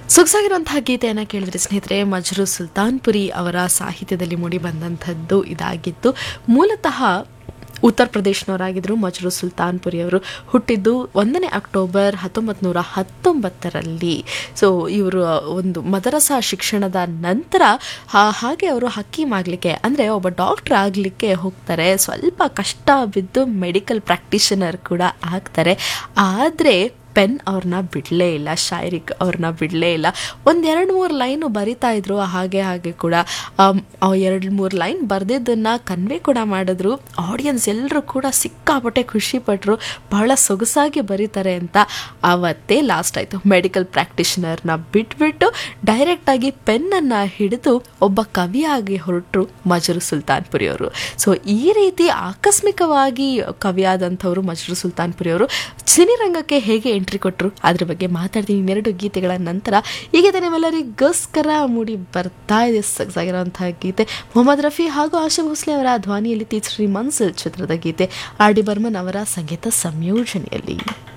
ಸೊಗಸಾಗಿರುವಂತಹ ಗೀತೆಯನ್ನು ಕೇಳಿದ್ರೆ ಸ್ನೇಹಿತರೆ ಮಜ್ರು ಸುಲ್ತಾನ್ಪುರಿ ಅವರ ಸಾಹಿತ್ಯದಲ್ಲಿ ಮೂಡಿ ಬಂದಂಥದ್ದು ಇದಾಗಿತ್ತು ಮೂಲತಃ ಉತ್ತರ ಪ್ರದೇಶನವರಾಗಿದ್ದರು ಮಜ್ರು ಸುಲ್ತಾನ್ಪುರಿ ಅವರು ಹುಟ್ಟಿದ್ದು ಒಂದನೇ ಅಕ್ಟೋಬರ್ ಹತ್ತೊಂಬತ್ತು ನೂರ ಹತ್ತೊಂಬತ್ತರಲ್ಲಿ ಸೊ ಇವರು ಒಂದು ಮದರಸಾ ಶಿಕ್ಷಣದ ನಂತರ ಹಾ- ಹಾಗೆ ಅವರು ಹಕ್ಕೀಮ್ ಆಗಲಿಕ್ಕೆ ಅಂದರೆ ಒಬ್ಬ ಡಾಕ್ಟರ್ ಆಗಲಿಕ್ಕೆ ಹೋಗ್ತಾರೆ ಸ್ವಲ್ಪ ಕಷ್ಟ ಬಿದ್ದು ಮೆಡಿಕಲ್ ಪ್ರಾಕ್ಟೀಷನರ್ ಕೂಡ ಆಗ್ತಾರೆ ಆದರೆ ಪೆನ್ ಅವ್ರನ್ನ ಬಿಡಲೇ ಇಲ್ಲ ಶಾಯರಿಕ್ ಅವ್ರನ್ನ ಬಿಡಲೇ ಇಲ್ಲ ಒಂದೆರಡು ಮೂರು ಲೈನು ಬರಿತಾ ಇದ್ರು ಹಾಗೆ ಹಾಗೆ ಕೂಡ ಎರಡು ಮೂರು ಲೈನ್ ಬರೆದಿದ್ದನ್ನು ಕನ್ವೆ ಕೂಡ ಮಾಡಿದ್ರು ಆಡಿಯನ್ಸ್ ಎಲ್ಲರೂ ಕೂಡ ಸಿಕ್ಕಾಪಟ್ಟೆ ಖುಷಿಪಟ್ಟರು ಬಹಳ ಸೊಗಸಾಗಿ ಬರೀತಾರೆ ಅಂತ ಆವತ್ತೇ ಲಾಸ್ಟ್ ಆಯಿತು ಮೆಡಿಕಲ್ ಪ್ರಾಕ್ಟೀಷನರ್ನ ಬಿಟ್ಬಿಟ್ಟು ಡೈರೆಕ್ಟಾಗಿ ಪೆನ್ನನ್ನು ಹಿಡಿದು ಒಬ್ಬ ಕವಿಯಾಗಿ ಹೊರಟರು ಮಜರು ಸುಲ್ತಾನ್ಪುರಿ ಅವರು ಸೊ ಈ ರೀತಿ ಆಕಸ್ಮಿಕವಾಗಿ ಕವಿಯಾದಂಥವರು ಮಜರು ಸುಲ್ತಾನ್ಪುರಿ ಅವರು ಸಿನಿರಂಗಕ್ಕೆ ಹೇಗೆ ಎಂಟ್ರಿ ಕೊಟ್ಟರು ಅದ್ರ ಬಗ್ಗೆ ಮಾತಾಡ್ತೀನಿ ಇನ್ನೆರಡು ಗೀತೆಗಳ ನಂತರ ಈ ಗೀತೆ ನಿಮ್ಮೆಲ್ಲರಿಗೋಸ್ಕರ ಮೂಡಿ ಬರ್ತಾ ಇದೆ ಸೊಗಸಾಗಿರುವಂತಹ ಗೀತೆ ಮೊಹಮ್ಮದ್ ರಫಿ ಹಾಗೂ ಆಶಾ ಭೋಸ್ಲೆ ಅವರ ಧ್ವನಿಯಲ್ಲಿ ತೀ ಶ್ರೀ ಮನ್ಸಲ್ ಚಿತ್ರದ ಗೀತೆ ಆರ್ ಡಿ ಬರ್ಮನ್ ಅವರ ಸಂಗೀತ ಸಂಯೋಜನೆಯಲ್ಲಿ